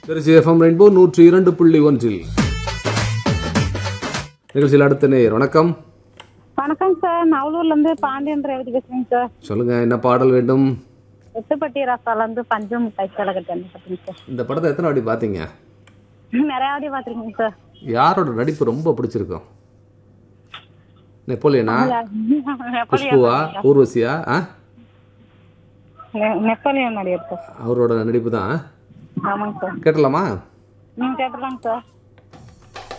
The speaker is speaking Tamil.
திருச்சி எஃப்எம் ரெயின்போ நூற்றி இரண்டு புள்ளி ஒன்றில் நிகழ்ச்சியில் அடுத்த நேர் வணக்கம் வணக்கம் சார் நவலூர்ல இருந்து பாண்டியன் ரேவதி பேசுறேங்க சார் சொல்லுங்க என்ன பாடல் வேண்டும் எட்டுப்பட்டி ரசால இருந்து பஞ்சு மிட்டாய் கலகட்டன் பார்த்தீங்க சார் இந்த படத்தை எத்தனை வாட்டி பார்த்தீங்க நிறைய வாட்டி பார்த்துருக்கீங்க சார் யாரோட நடிப்பு ரொம்ப பிடிச்சிருக்கும் நெப்போலியனா குஷ்புவா ஊர்வசியா ஆ நெப்போலியன் நடிகர் சார் அவரோட நடிப்பு தான் ஆமாங்க சார் கேட்டலாமா நீங்க கேட்டுருக்காங்க சார்